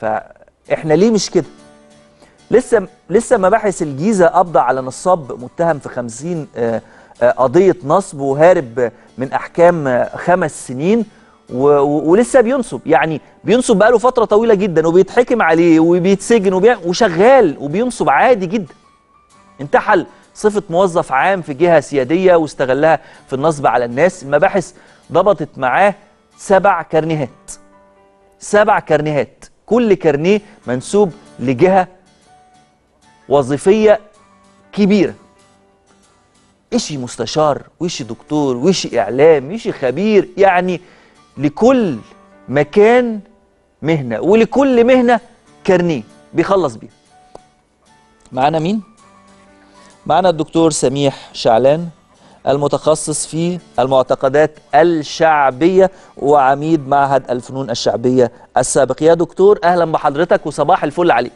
فاحنا ليه مش كده لسه لسه مباحث الجيزه قبض على نصاب متهم في 50 آه، آه، قضيه نصب وهارب من احكام آه، خمس سنين و- و- ولسه بينصب يعني بينصب بقاله فتره طويله جدا وبيتحكم عليه وبيتسجن وبي... وشغال وبينصب عادي جدا انتحل صفة موظف عام في جهة سيادية واستغلها في النصب على الناس المباحث ضبطت معاه سبع كارنيهات سبع كارنيهات كل كارنيه منسوب لجهة وظيفية كبيرة إشي مستشار وإشي دكتور وإشي إعلام وإشي خبير يعني لكل مكان مهنة ولكل مهنة كارنيه بيخلص بيه معانا مين؟ معنا الدكتور سميح شعلان المتخصص في المعتقدات الشعبية وعميد معهد الفنون الشعبية السابق يا دكتور أهلا بحضرتك وصباح الفل عليك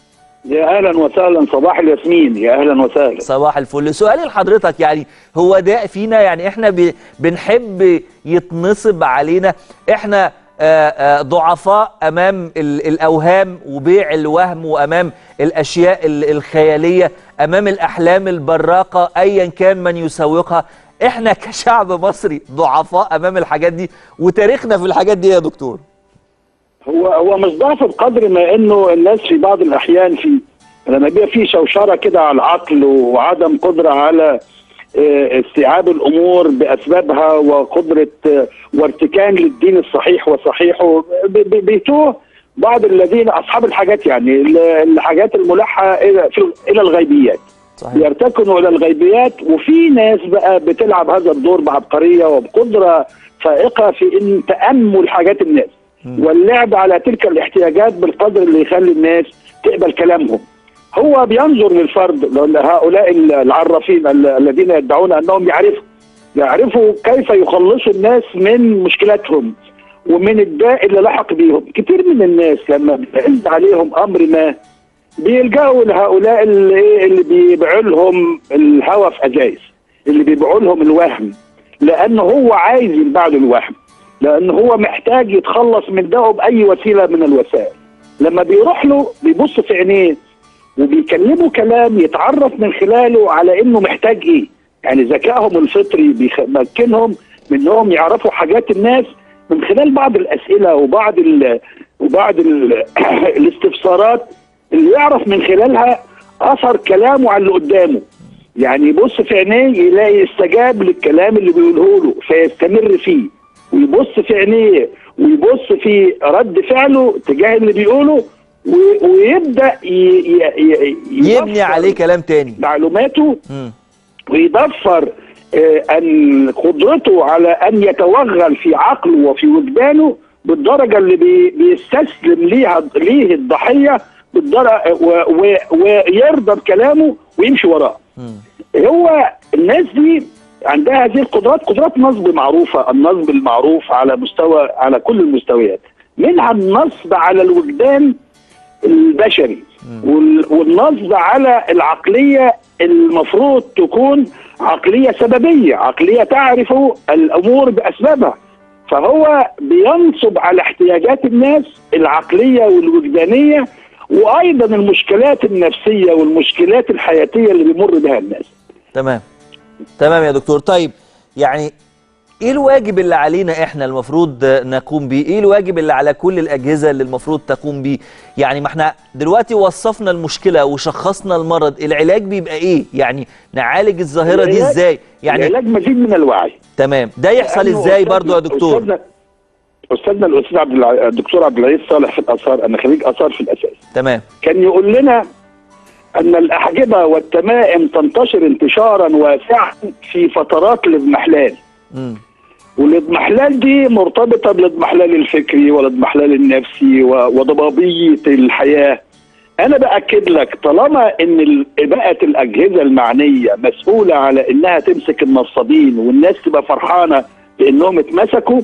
يا اهلا وسهلا صباح الياسمين يا اهلا وسهلا صباح الفل سؤالي لحضرتك يعني هو ده فينا يعني احنا ب- بنحب يتنصب علينا احنا آه، آه، ضعفاء امام ال- الاوهام وبيع الوهم وامام الاشياء ال- الخياليه امام الاحلام البراقه ايا كان من يسوقها احنا كشعب مصري ضعفاء امام الحاجات دي وتاريخنا في الحاجات دي يا دكتور هو هو مش ضعف بقدر ما انه الناس في بعض الاحيان في لما بيبقى في شوشره كده على العقل وعدم قدره على آه، استيعاب الامور باسبابها وقدره آه، وارتكان للدين الصحيح وصحيحه ب- ب- بيتوه بعض الذين اصحاب الحاجات يعني ال- الحاجات الملحه الى في- الى الغيبيات صحيح يرتكنوا الى الغيبيات وفي ناس بقى بتلعب هذا الدور بعبقريه وبقدره فائقه في ان تامل حاجات الناس واللعب على تلك الاحتياجات بالقدر اللي يخلي الناس تقبل كلامهم هو بينظر للفرد لأن هؤلاء العرافين ال- الذين يدعون انهم يعرفوا يعرفوا كيف يخلصوا الناس من مشكلاتهم ومن الداء اللي لحق بيهم كتير من الناس لما بيعز عليهم امر ما بيلجأوا لهؤلاء اللي, إيه اللي بيبيعوا لهم الهوى في ازايز اللي بيبيعوا لهم الوهم لانه هو عايز يبيع له الوهم لانه هو محتاج يتخلص من ده باي وسيله من الوسائل لما بيروح له بيبص في عينيه وبيكلمه كلام يتعرف من خلاله على انه محتاج ايه يعني ذكائهم الفطري بيمكنهم من انهم يعرفوا حاجات الناس من خلال بعض الاسئله وبعض ال وبعض ال الاستفسارات اللي يعرف من خلالها اثر كلامه على اللي قدامه يعني يبص في عينيه يلاقي استجاب للكلام اللي بيقوله له فيستمر فيه ويبص في عينيه ويبص في رد فعله تجاه اللي بيقوله و- ويبدا ي- ي- ي- يبني يدفر عليه كلام تاني معلوماته مم. ويدفر آه، ان قدرته على ان يتوغل في عقله وفي وجدانه بالدرجه اللي بي بيستسلم ليها ليه الضحيه بالدرجه و- و- ويرضى بكلامه ويمشي وراه. مم. هو الناس دي عندها هذه القدرات قدرات نصب معروفه النصب المعروف على مستوى على كل المستويات منها النصب على الوجدان البشري وال- والنصب على العقليه المفروض تكون عقليه سببيه عقليه تعرف الامور باسبابها فهو بينصب على احتياجات الناس العقليه والوجدانيه وايضا المشكلات النفسيه والمشكلات الحياتيه اللي بيمر بها الناس تمام تمام يا دكتور طيب يعني ايه الواجب اللي علينا احنا المفروض نقوم بيه ايه الواجب اللي على كل الاجهزه اللي المفروض تقوم بيه يعني ما احنا دلوقتي وصفنا المشكله وشخصنا المرض العلاج بيبقى ايه يعني نعالج الظاهره دي العلاج- ازاي يعني العلاج مزيد من الوعي تمام ده يحصل لأنه ازاي أستاذنا- برضو يا دكتور استاذنا استاذنا الاستاذ عبد الع... الدكتور عبد العزيز صالح في الاثار انا خريج اثار في الاساس تمام كان يقول لنا ان الاحجبه والتمائم تنتشر انتشارا واسعا في فترات الاضمحلال امم والاضمحلال دي مرتبطه بالاضمحلال الفكري والاضمحلال النفسي و- وضبابيه الحياه انا باكد لك طالما ان ال- بقت الاجهزه المعنيه مسؤوله على انها تمسك النصابين والناس تبقى فرحانه بانهم اتمسكوا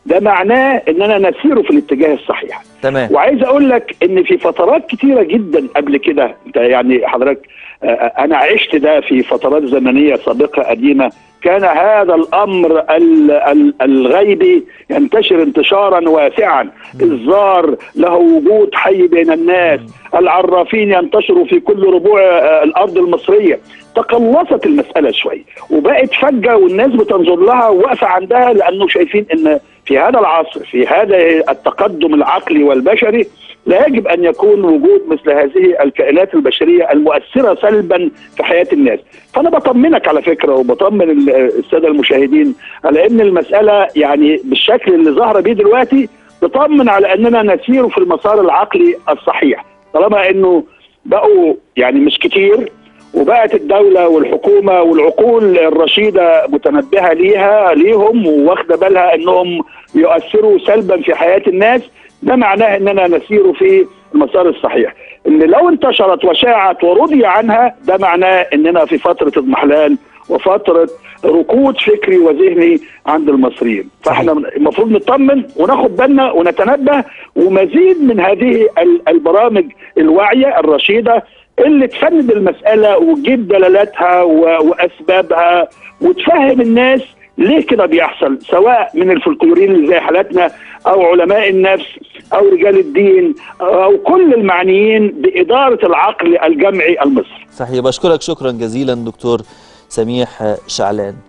ده معناه اننا نسير في الاتجاه الصحيح تمام وعايز اقول لك ان في فترات كتيره جدا قبل كده انت يعني حضرتك آه، انا عشت ده في فترات زمنيه سابقه قديمه كان هذا الامر ال- ال- الغيبي ينتشر انتشارا واسعا الزار له وجود حي بين الناس العرافين ينتشروا في كل ربوع آه، الارض المصريه تقلصت المساله شوي وبقت فجه والناس بتنظر لها واقفه عندها لانه شايفين ان في هذا العصر في هذا التقدم العقلي والبشري لا يجب ان يكون وجود مثل هذه الكائنات البشريه المؤثره سلبا في حياه الناس فانا بطمنك على فكره وبطمن ال- الساده المشاهدين على ان المساله يعني بالشكل اللي ظاهره بيه دلوقتي تطمن على اننا نسير في المسار العقلي الصحيح طالما انه بقوا يعني مش كتير وبقت الدولة والحكومة والعقول الرشيدة متنبهة ليها ليهم وواخدة بالها انهم يؤثروا سلبا في حياة الناس ده معناه اننا نسير في المسار الصحيح اللي لو انتشرت وشاعت ورضي عنها ده معناه اننا في فترة اضمحلال وفترة ركود فكري وذهني عند المصريين فاحنا المفروض نطمن وناخد بالنا ونتنبه ومزيد من هذه ال- البرامج الواعية الرشيدة اللي تفند المسألة وتجيب دلالاتها و- وأسبابها وتفهم الناس ليه كده بيحصل سواء من الفلكلوريين اللي زي حالاتنا أو علماء النفس أو رجال الدين أو كل المعنيين بإدارة العقل الجمعي المصري صحيح بشكرك شكرا جزيلا دكتور سميح شعلان